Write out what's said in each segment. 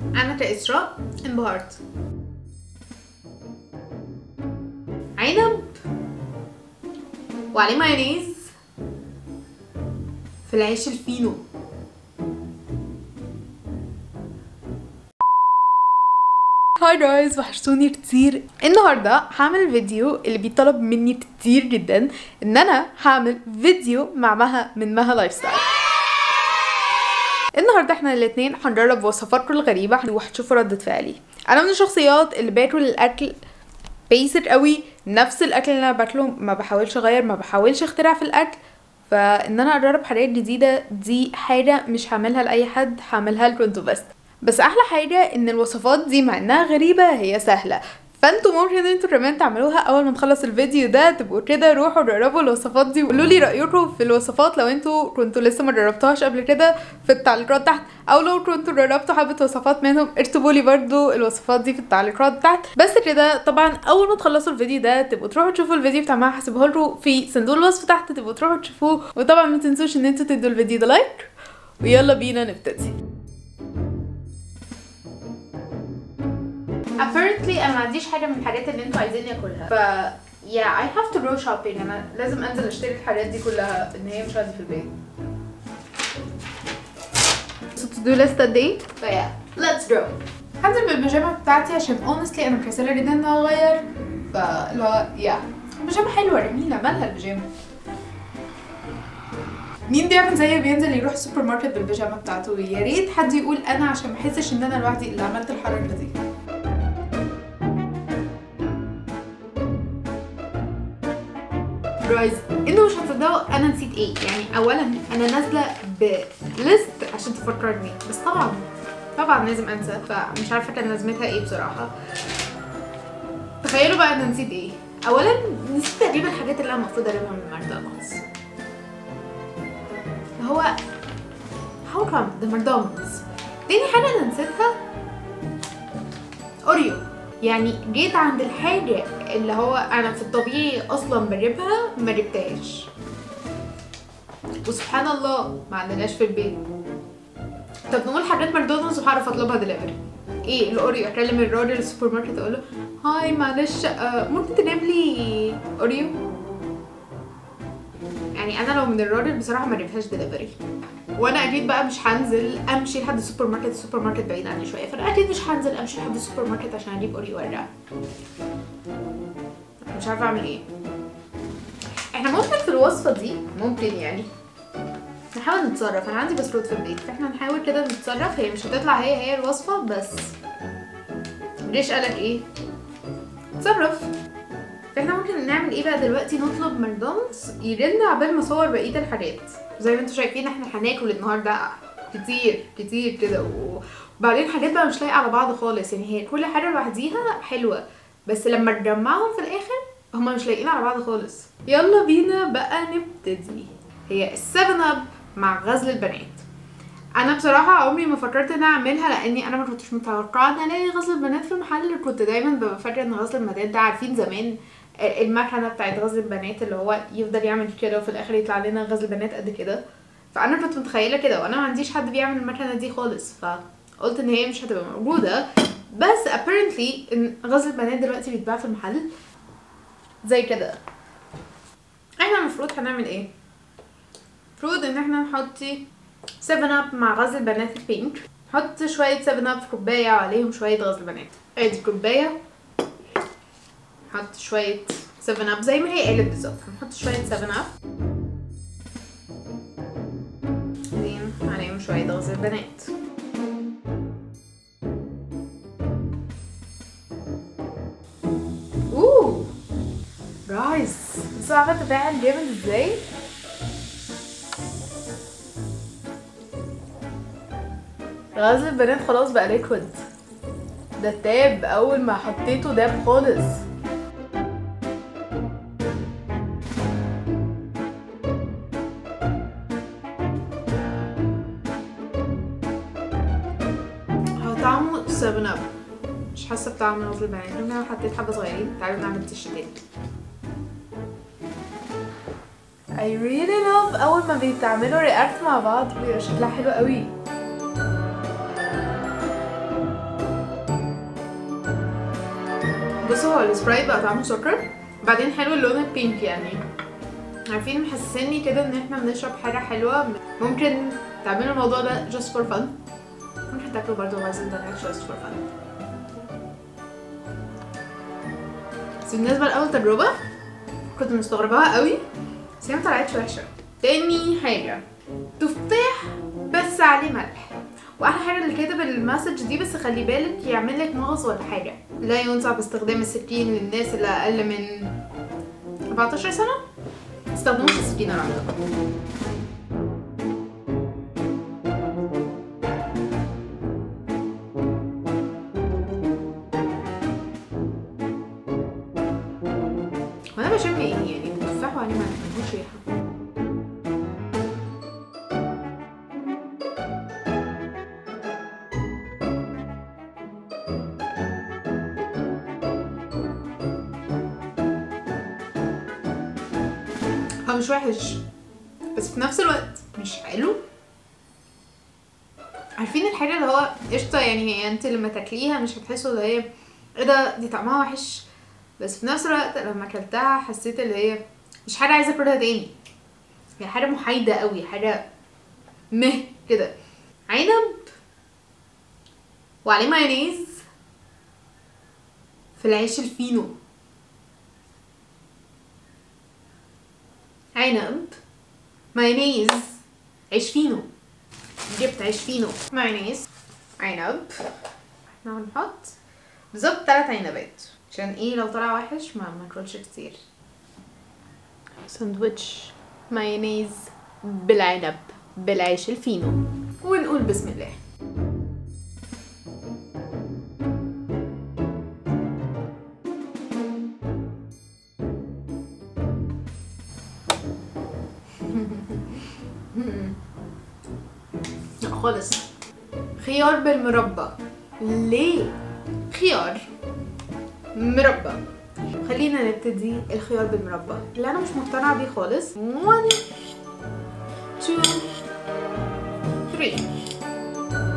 انا كاسراء انبهرت عنب وعليه مايونيز في العيش الفينو هاي جايز وحشتوني كتير النهارده هعمل فيديو اللي بيطلب مني كتير جدا ان انا هعمل فيديو مع مها من مها لايف ستايل النهارده احنا الاتنين هنجرب وصفاتكم الغريبه وهتشوفوا ردة فعلي انا من الشخصيات اللي باكل الاكل بيسك قوي نفس الاكل اللي انا باكله ما بحاولش اغير ما بحاولش اخترع في الاكل فان انا اجرب حاجات جديده دي حاجه مش هعملها لاي حد هعملها لكم انتوا بس بس احلى حاجه ان الوصفات دي مع انها غريبه هي سهله فانتوا ممكن انتوا كمان تعملوها اول ما نخلص الفيديو ده تبقوا كده روحوا جربوا الوصفات دي وقولوا لي رايكم في الوصفات لو انتوا كنتوا لسه ما جربتوهاش قبل كده في التعليقات تحت او لو كنتوا جربتوا حبه وصفات منهم اكتبوا لي برده الوصفات دي في التعليقات تحت بس كده طبعا اول ما تخلصوا الفيديو ده تبقوا تروحوا تشوفوا الفيديو بتاع ما هسيبه لكم في صندوق الوصف تحت تبقوا تروحوا تشوفوه وطبعا ما تنسوش ان انتوا تدوا الفيديو ده لايك ويلا بينا نبتدي apparently انا ما عنديش حاجه من الحاجات اللي انتوا عايزيني اكلها ف yeah I have to go shopping انا لازم انزل اشتري الحاجات دي كلها ان هي مش عندي في البيت so to do list قد ايه ف yeah let's go هنزل بالبيجامه بتاعتي عشان honestly انا مكسله جدا ان انا اغير فاللي هو yeah البيجامه حلوه جميله مالها البيجامه مين بيعمل زي بينزل يروح السوبر ماركت بالبيجامه بتاعته يا ريت حد يقول انا عشان ما احسش ان انا لوحدي اللي عملت الحركه دي جايز انتوا مش هتصدقوا انا نسيت ايه يعني اولا انا نازله بليست عشان تفكرني بس طبعا طبعا لازم انسى فمش عارفه كان لازمتها ايه بصراحه تخيلوا بقى انا نسيت ايه اولا نسيت تقريبا الحاجات اللي انا المفروض اجيبها من ماكدونالدز هو هاو كم ده ماكدونالدز تاني حاجه انا نسيتها اوريو يعني جيت عند الحاجة اللي هو أنا في الطبيعي أصلا بجيبها ما جبتهاش وسبحان الله ما عندناش في البيت طب نقول حاجات ماكدونالدز وهعرف أطلبها دليفري ايه الاوريو اكلم الراجل السوبر ماركت اقول له هاي معلش آه ممكن تجيب لي اوريو يعني انا لو من الراجل بصراحه ما اجيبهاش دليفري وانا اكيد بقى مش هنزل امشي لحد السوبر ماركت السوبر ماركت بعيد عني شويه فانا اكيد مش هنزل امشي لحد السوبر ماركت عشان اجيب اوريو وارجع مش عارفه اعمل ايه احنا ممكن في الوصفه دي ممكن يعني نحاول نتصرف انا عندي بسكوت في البيت فاحنا نحاول كده نتصرف هي مش هتطلع هي هي الوصفه بس ليش قالك ايه تصرف فاحنا ممكن نعمل ايه بقى دلوقتي نطلب ماكدونالدز يجيلنا عبال ما اصور بقيه الحاجات زي ما انتم شايفين احنا هناكل النهارده كتير كتير كده وبعدين حاجات بقى مش لايقه على بعض خالص يعني هي كل حاجه لوحديها حلوه بس لما تجمعهم في الاخر هما مش لايقين على بعض خالص يلا بينا بقى نبتدي هي السفن اب مع غزل البنات انا بصراحه عمري ما فكرت ان انا اعملها لاني انا ما كنتش متوقعه ان الاقي غزل البنات في المحل كنت دايما ببقى فاكره ان غزل البنات ده عارفين زمان المكنه بتاعت غزل البنات اللي هو يفضل يعمل كده وفي الاخر يطلع لنا غزل بنات قد كده فانا كنت متخيله كده وانا ما عنديش حد بيعمل المكنه دي خالص فقلت ان هي مش هتبقى موجوده بس apparently ان غزل البنات دلوقتي بيتباع في المحل زي كده احنا المفروض هنعمل ايه المفروض ان احنا نحط 7 اب مع غزل البنات البينك نحط شويه 7 اب في كوبايه وعليهم شويه غزل بنات ادي كوبايه نحط شوية 7 اب زي ما هي قالت بالظبط هنحط شوية 7 اب بعدين عليهم شوية غزل بنات اوه جايز بصوا عارفة تفاعل جامد ازاي غزل البنات خلاص بقى ليكويد ده تاب اول ما حطيته داب خالص طعمه 7 اب مش حاسه بطعم غزل البنات انا حطيت حبه صغيرين تعالوا نعمل تش تاني I really love اول ما بيتعملوا رياكت مع بعض بيبقى شكلها حلو قوي بصوا هو السبرايت بقى طعمه سكر بعدين حلو اللون البينك يعني عارفين محسسني كده ان احنا بنشرب حاجه حلوه ممكن تعملوا الموضوع ده just for fun ممكن تاكلوا برضه غازل ده just for fun بس بالنسبه لاول تجربه كنت مستغرباها قوي بس هي ما طلعتش وحشه تاني حاجه تفاح بس عليه ملح واحلى حاجه اللي كاتب المسج دي بس خلي بالك يعمل لك مغص ولا حاجه لا ينصح باستخدام السكين للناس اللي اقل من 14 سنه استخدموش السكينه اللي عندكم وانا بشم ايه يعني التفاح وعليه ملح ملهوش ريحه هو مش وحش بس في نفس الوقت مش حلو عارفين الحاجة اللي هو قشطة يعني هي انت لما تاكليها مش هتحسوا اللي هي ايه ده دي طعمها وحش بس في نفس الوقت لما اكلتها حسيت اللي هي مش حاجة عايزة اكلها تاني هي حاجة محايدة قوي حاجة مه كده عنب وعليه مايونيز في العيش الفينو عنب مايونيز عيش فينو جبت عيش فينو مايونيز عنب احنا هنحط بالظبط تلات عنبات عشان ايه لو طلع وحش ما ماكلش كتير ساندويتش مايونيز بالعنب بالعيش الفينو ونقول بسم الله لا خالص خيار بالمربى ليه خيار مربى خلينا نبتدي الخيار بالمربى اللي انا مش مقتنعه بيه خالص 1 2 3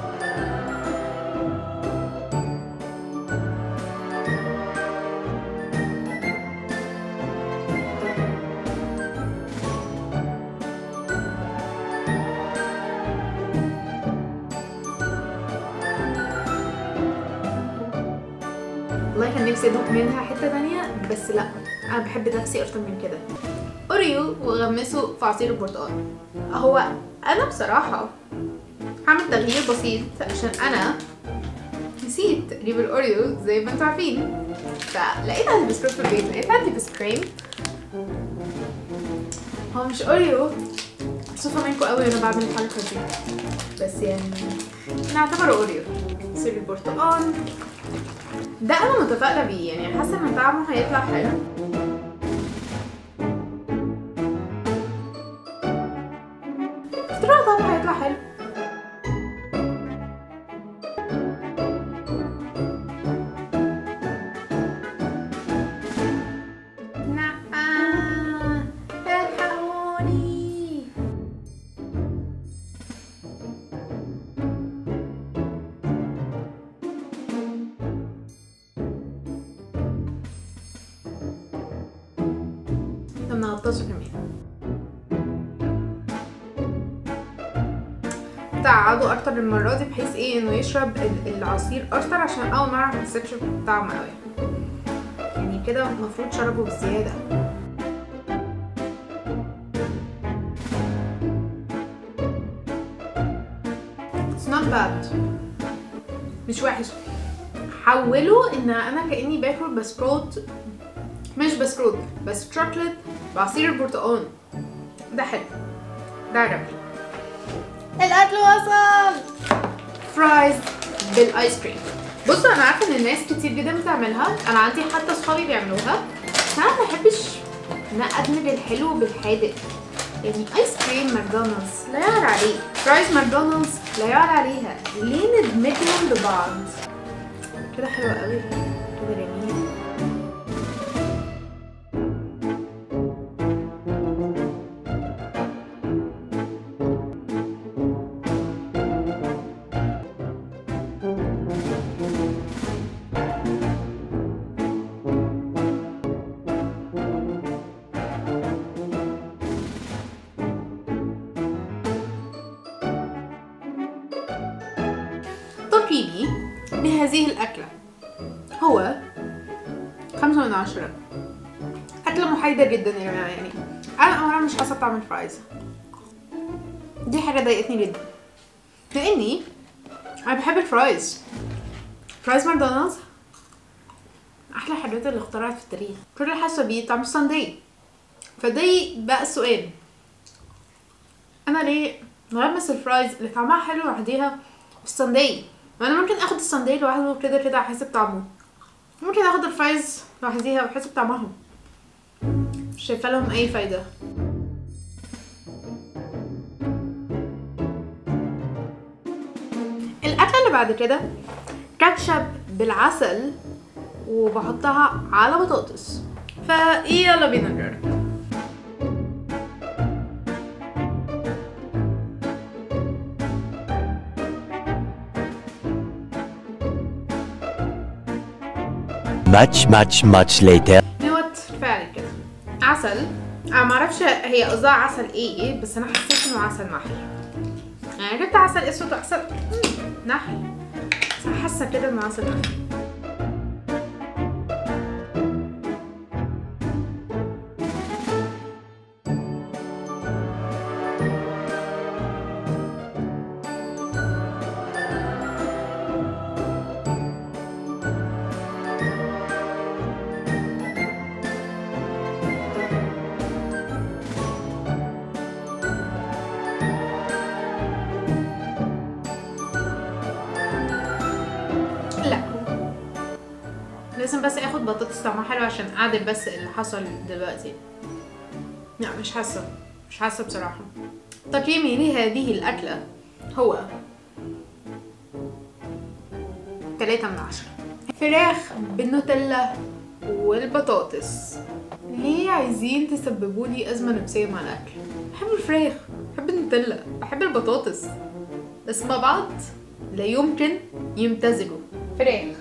والله كان نفسي ادوق منها حته تانية بس لا انا بحب نفسي اكتر من كده اوريو وغمسه في عصير البرتقال هو انا بصراحه هعمل تغيير بسيط عشان انا نسيت اجيب الاوريو زي ما انتوا عارفين فلقيت عندي بسكوت في البيت لقيت عندي بسكريم هو مش اوريو مبسوطه منكم قوي وانا بعمل الحركه دي بس يعني نعتبره اوريو عصير البرتقال ده انا متفائله بيه يعني حاسه ان طعمه هيطلع حلو افتراض طعمه هيطلع حلو نعم الحقوني طب نغطسه كمان تعقدوا اكتر المره دي بحيث ايه انه يشرب ال- العصير اكتر عشان اول مره ما حسيتش بطعم قوي يعني كده المفروض شربه بزياده It's not bad مش وحش حولوا ان انا كاني باكل بسكروت مش بسكروت بس شوكليت بعصير البرتقال ده حلو ده عجبني الاكل وصل فرايز بالايس كريم بصوا انا عارفه ان الناس كتير جدا بتعملها انا عندي حتى صحابي بيعملوها بس انا ما بحبش ان أنا ادمج الحلو بالحادق يعني ايس كريم ماكدونالدز لا يعلى عليه فرايز ماكدونالدز لا يعلى عليها ليه ندمجهم ببعض كده حلوه قوي كده جميل تقييمي لهذه الأكلة هو خمسة من عشرة أكلة محايدة جدا يا جماعة يعني أنا أولا مش حاسة بطعم الفرايز دي حاجة ضايقتني جدا لأني أنا بحب الفرايز فرايز ماكدونالدز أحلى الحاجات اللي اخترعت في التاريخ كل اللي حاسة بيه طعم الساندي فدي بقى السؤال أنا ليه نغمس الفرايز اللي طعمها حلو لوحديها في الساندي ما أنا ممكن آخد الساندي لوحده كده كده أحس بطعمه ممكن آخد الفرايز لوحديها وأحس بطعمها مش شايفة لهم أي فايدة الأكلة اللي بعد كده كاتشب بالعسل وبحطها على بطاطس فيلا بينا نجرب Much, much, much later. نوت فعلا كده عسل انا معرفش هي قصدها عسل ايه بس انا حسيت انه عسل نحل يعني جبت عسل اسود وعسل مم، نحل بس أنا حاسه كده انه عسل نحل لا لازم بس اخد بطاطس طعمها حلو عشان اعدل بس اللي حصل دلوقتي لا مش حاسه مش حاسه بصراحه تقييمي لهذه الاكله هو تلاتة من عشرة فراخ بالنوتيلا والبطاطس ليه عايزين تسببوا لي أزمة نفسية مع الأكل؟ بحب الفراخ بحب النوتيلا بحب البطاطس بس مع بعض لا يمكن يمتزجوا فراخ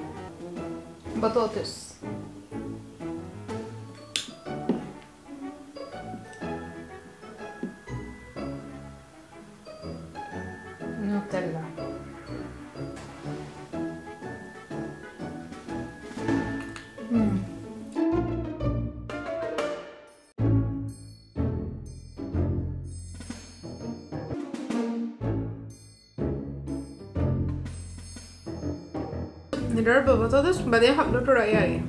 بطاطس نوتيلا مم. نجرب البطاطس وبعدين هقول لكم رأيي عليها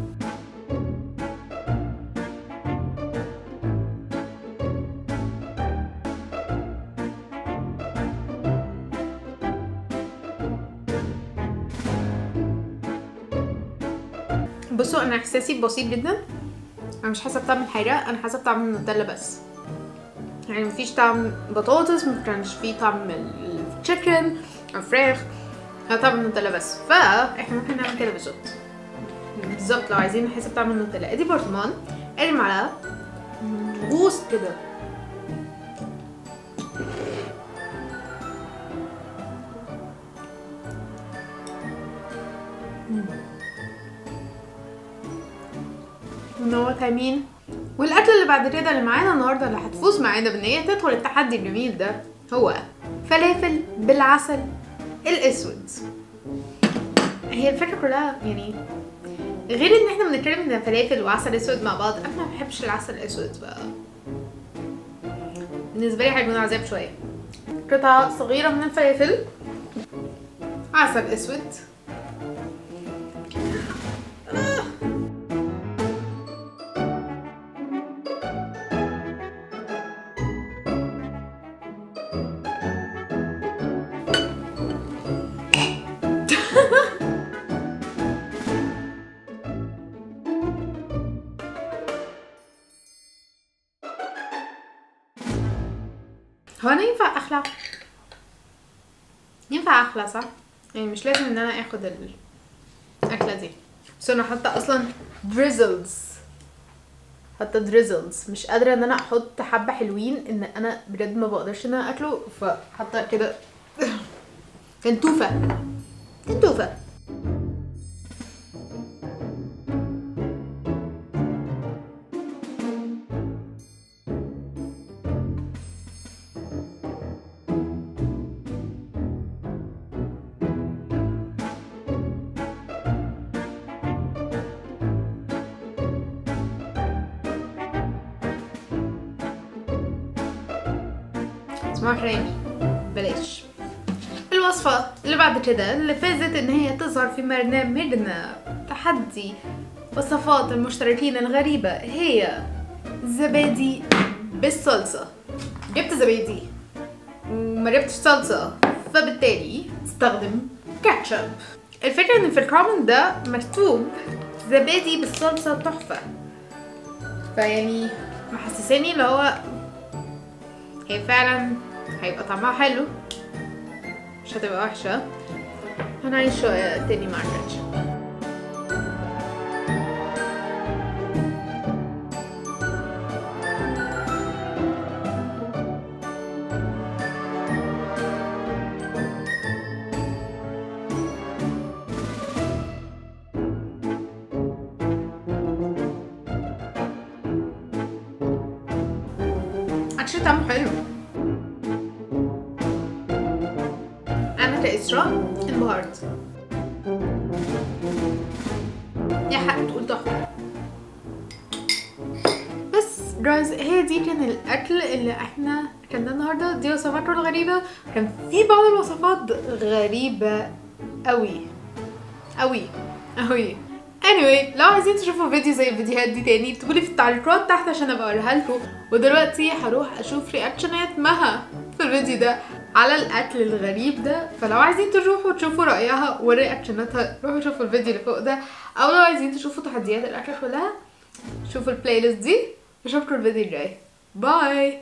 بصوا انا احساسي بسيط جدا انا مش حاسه بطعم الحاجه انا حاسه بطعم النوتيلا بس يعني مفيش طعم بطاطس مكانش فيه طعم التشيكن الفراخ هو طعم النوتيلا بس فاحنا ممكن نعمل كده بالظبط بالظبط لو عايزين نحس بطعم النوتيلا ادي برطمان ادي معلقه غوص كده ونوت يمين والاكل اللي بعد كده اللي معانا النهارده اللي هتفوز معانا بان هي تدخل التحدي الجميل ده هو فلافل بالعسل الاسود هي الفكره كلها يعني غير ان احنا بنتكلم ان فلافل وعسل اسود مع بعض انا ما بحبش العسل الاسود ف بالنسبه لي هيكون عذاب شويه قطعه صغيره من الفلافل عسل اسود هو انا ينفع اخلع ينفع اخلع صح يعني مش لازم ان انا اخد الاكله دي بس انا حاطه اصلا دريزلز حاطه دريزلز مش قادره ان انا احط حبه حلوين ان انا بجد ما بقدرش ان انا اكله فحاطه كده كنتوفه كنتوفه محرمي بلاش الوصفة اللي بعد كده اللي فازت ان هي تظهر في برنامجنا تحدي وصفات المشتركين الغريبة هي زبادي بالصلصة جبت زبادي وما جبتش صلصة فبالتالي استخدم كاتشب الفكرة ان في الكومنت ده مكتوب زبادي بالصلصة تحفة فيعني محسساني اللي هو هي فعلا هيبقى طعمها حلو مش هتبقى وحشة هنعيش شوية تاني مع الكاتشب اكشلي طعمه حلو انا كإسراء انبهرت يا حق تقول تحفة بس جايز هي دي كان الاكل اللي احنا اكلناه النهارده دي وصفاتنا الغريبة كان في بعض الوصفات غريبة قوي قوي قوي anyway لو عايزين تشوفوا فيديو زي الفيديوهات دي تاني اكتبولي في التعليقات تحت عشان ابقى اوريها لكم ودلوقتي هروح اشوف رياكشنات مها في الفيديو ده على الاكل الغريب ده فلو عايزين تروحوا تشوفوا رايها ورياكشناتها روحوا شوفوا الفيديو اللي فوق ده او لو عايزين تشوفوا تحديات الاكل كلها شوفوا البلاي ليست دي واشوفكم الفيديو الجاي باي